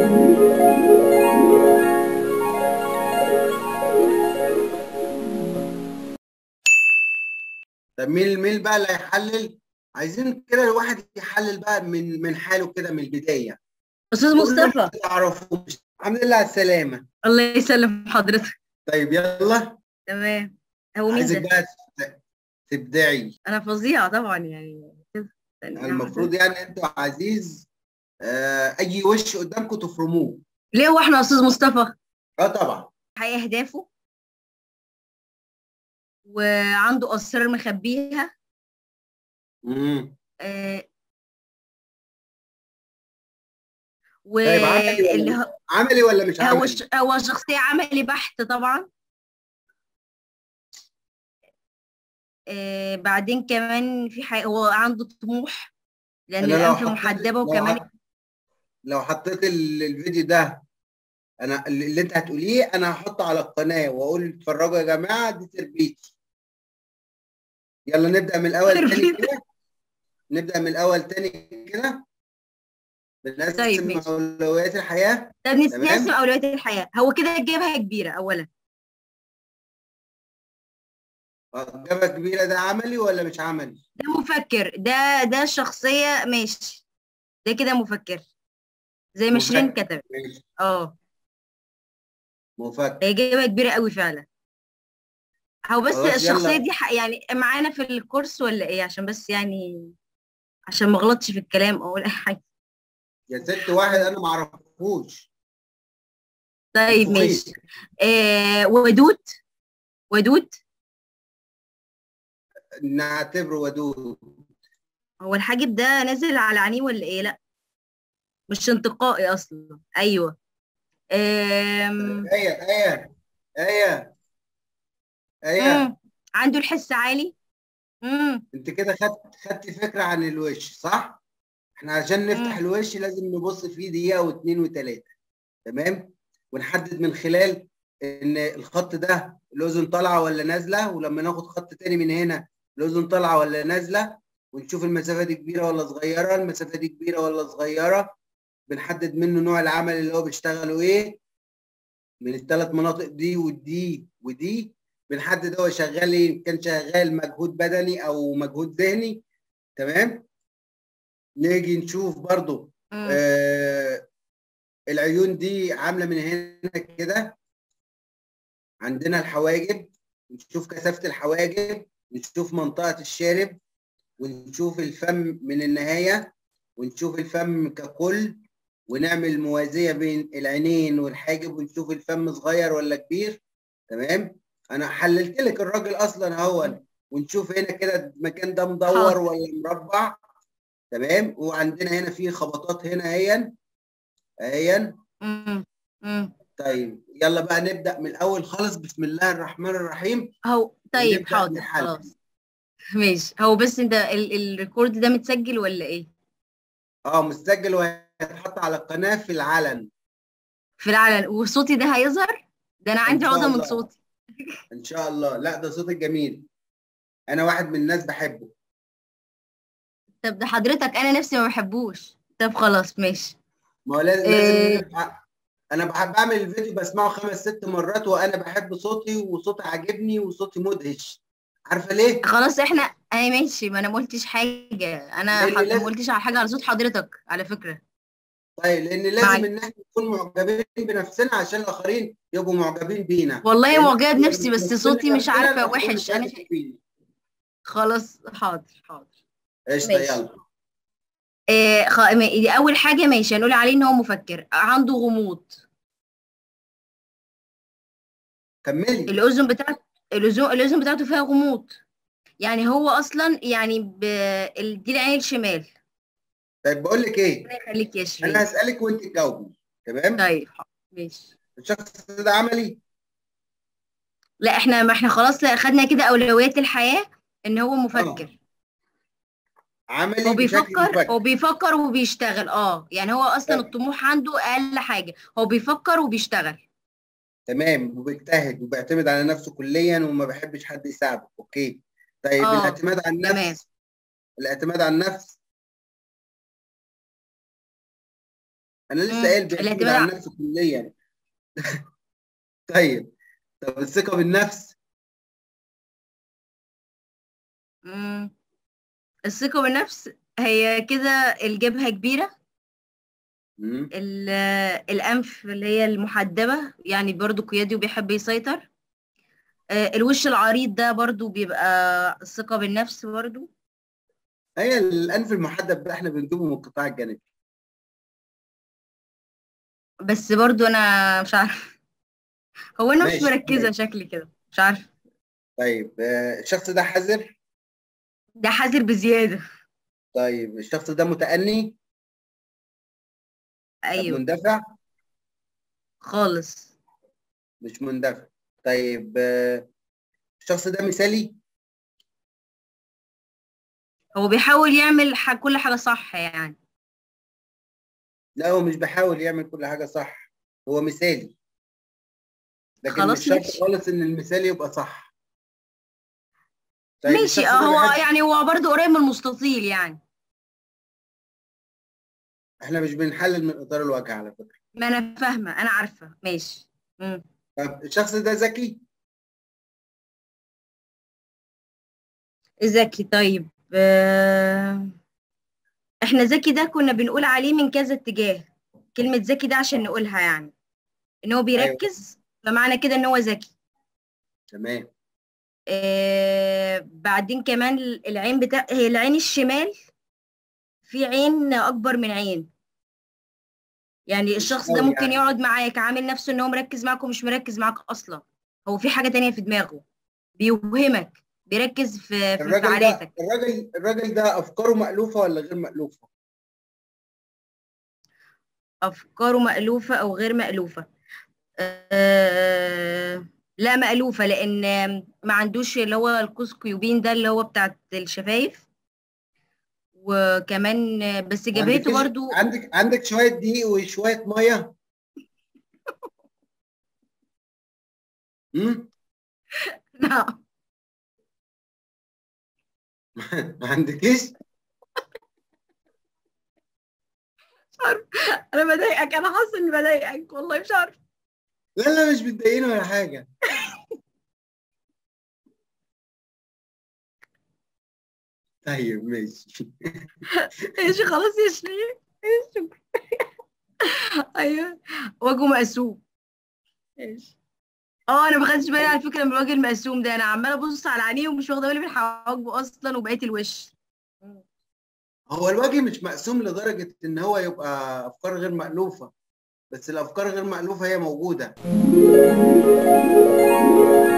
طب مين مين بقى اللي هيحلل عايزين كده الواحد يحلل بقى من من حاله كده من البدايه استاذ مصطفى تعرفوش الحمد لله على السلامه الله يسلم حضرتك طيب يلا تمام هو مين عايزك ده بقى تت- تبدعي انا فظيعه طبعا يعني كده. المفروض يعني انتوا عزيز آه، اي وش قدامكم تفرموه ليه هو احنا يا استاذ مصطفى اه طبعا حقيقة اهدافه وعنده اسرار مخبيها امم آه، طيب عملي واللي ولا هو عملي ولا مش هو عملي؟ ش- هو شخصية عملي بحت طبعا آه، بعدين كمان في حاجة هو عنده طموح لأن أنا لو الأنف حطيت محدبة لو وكمان ح- لو حطيت ال- الفيديو ده انا اللي اللي انت هتقوليه انا هحطه على القناه واقول اتفرجوا يا جماعه دي تربيتي يلا نبدا من الاول تاني تربيتي. كده نبدا من الاول تاني كده بنقسم طيب، ماشي. اولويات الحياه طب نس- تمام. نقسم أولويات الحياة هو كده جايبها كبيرة أولا جابه كبيره ده عملي ولا مش عملي؟ ده مفكر ده ده شخصية ماشي ده كده مفكر زي ما شيرين مفكر. كتبت ماشي اه مفكر هي جايبها كبيرة قوي فعلا هو بس خلاص، الشخصية يلا. دي ح- يعني معانا في الكورس ولا ايه عشان بس يعني عشان ما اغلطش في الكلام او اي حاجة يا ست واحد انا ما اعرفوش طيب مخيف. ماشي آه ودود ودود نعتبره ودود هو الحاجب ده نازل على عينيه ولا ايه لا مش انتقائي اصلا ايوه آم، ايه ايه ايه ايه مم. عنده الحس عالي امم انت كده خدت خدت فكره عن الوش صح؟ احنا عشان نفتح مم. الوش لازم نبص فيه دقيقه واثنين وثلاثه تمام؟ ونحدد من خلال ان الخط ده الاذن طالعه ولا نازله ولما ناخد خط تاني من هنا الاذن طالعه ولا نازله ونشوف المسافه دي كبيره ولا صغيره المسافه دي كبيره ولا صغيره بنحدد منه نوع العمل اللي هو بيشتغله ايه من الثلاث مناطق دي ودي ودي بنحدد هو شغال ايه إن كان شغال مجهود بدني او مجهود ذهني تمام نيجي نشوف برضو مم. آه العيون دي عامله من هنا كده عندنا الحواجب نشوف كثافه الحواجب نشوف منطقه الشارب ونشوف الفم من النهايه ونشوف الفم ككل ونعمل موازيه بين العينين والحاجب ونشوف الفم صغير ولا كبير تمام انا حللت لك الراجل اصلا اهو ونشوف هنا كده المكان ده مدور حاضر. ولا مربع تمام وعندنا هنا في خبطات هنا اهيا اهيا مم. مم. طيب يلا بقى نبدا من الاول خالص بسم الله الرحمن الرحيم هو طيب ونبدأ حاضر نحلل. خلاص ماشي هو بس انت ال الريكورد ده متسجل ولا ايه اه مسجل وهيتحط على القناه في العلن في العلن وصوتي ده هيظهر ده انا عندي إن شاء عقدة من الله. صوتي ان شاء الله لا ده صوتك جميل انا واحد من الناس بحبه طب ده حضرتك انا نفسي ما بحبوش طب خلاص ماشي ما هو لازم إيه. لازم نبقى- انا بحب اعمل الفيديو بسمعه خمس ست مرات وانا بحب صوتي وصوتي عاجبني وصوتي مدهش عارفه ليه؟ خلاص احنا انا ماشي ما انا ما قلتش حاجة انا لأن حد... لازم- ما قلتش على حاجة على صوت حضرتك على فكرة طيب لان لازم معاك. ان احنا نكون معجبين بنفسنا عشان الاخرين يبقوا معجبين بينا والله لأن معجبة إحنا بنفسي بس بنمثل صوتي مش نفسنا عارفة الآخرين وحش مش انا عارفين. خلاص حاضر حاضر قشطه ماشي. يلا إيه خ... ما- دي اول حاجة ماشي هنقول عليه ان هو مفكر عنده غموض كملي الاذن بتاعته الاذن الاذن بتاعته فيها غموض يعني هو اصلا يعني ب... ال- دي العين الشمال طيب بقول لك ايه ربنا يخليك يا شيرين انا هسالك وانت تجاوبي تمام طيب حاضر. ماشي الشخص ده عملي لا احنا ما احنا خلاص خدنا كده اولويات الحياة ان هو مفكر عملي هو بشكل بيفكر مفكر هو بيفكر وبيشتغل اه يعني هو اصلا طيب. الطموح عنده اقل حاجة هو بيفكر وبيشتغل تمام وبيجتهد وبيعتمد على نفسه كليا وما بيحبش حد يساعده اوكي طيب آه، الاعتماد على النفس تمام. الاعتماد على النفس انا لسه مم. قايل بيعتمد الاعتماد على على- النفس كليا طيب طب الثقه بالنفس مم. الثقة بالنفس هي كده الجبهة كبيرة مم. ال- الأنف اللي هي المحدبة يعني برضو قيادي وبيحب يسيطر آه، الوش العريض ده برضو بيبقى الثقة بالنفس برضو هي الانف المحدب ده احنا بنجيبه من القطاع الجانبي بس برضو أنا مش عارفة هو أنا مش ماشي، مركزة ماشي. شكلي كده مش عارفة طيب آه، الشخص ده حذر ده حذر بزيادة طيب الشخص ده متأني طب أيوه مندفع خالص مش مندفع طيب آه، الشخص ده مثالي هو بيحاول يعمل ح- كل حاجة صح يعني لا هو مش بيحاول يعمل كل حاجة صح هو مثالي لكن خلاص مش شرط ماشي. خالص ان المثالي يبقى صح طيب ماشي الشخص اه ده هو بيحب- يعني هو برضو قريب من المستطيل يعني احنا مش بنحلل من اطار الوجه على فكرة ما أنا فاهمة أنا عارفة ماشي مم. طب الشخص ده ذكي ذكي طيب آه، احنا ذكي ده كنا بنقول عليه من كذا اتجاه كلمة ذكي ده عشان نقولها يعني ان هو بيركز فمعنى كده ان هو ذكي تمام آه بعدين كمان العين بتاع هي العين الشمال في عين اكبر من عين يعني الشخص ده أوي ممكن يعني. يقعد معاك عامل نفسه ان هو مركز معاك ومش مركز معاك اصلا هو في حاجة تانية في دماغه بيوهمك بيركز في في الراجل ده انفعالاتك الراجل الراجل ده افكاره مألوفة ولا غير مألوفة أفكاره مألوفة أو غير مألوفة أه لا مألوفة لأن ما عندوش اللي هو القوس قيوبين ده اللي هو بتاعت الشفايف وكمان بس جبهته عندكش- برضو عندك عندك شوية دقيق وشوية مية امم لا ما عندكيش أنا بضايقك أنا حاسة إني بضايقك والله مش عارفة لا لا مش متضايقين ولا حاجة طيب ماشي ماشي خلاص يا شريف شكرا أيوه وجهه مقسوم ماشي اه انا ما خدتش بالي على فكره من الوجه المقسوم ده انا عماله ابص على عينيه ومش واخده بالي من حواجبه اصلا وبقيه الوش هو الوجه مش مقسوم لدرجة إن هو يبقى أفكار غير مألوفة بس الأفكار غير مألوفة هي موجودة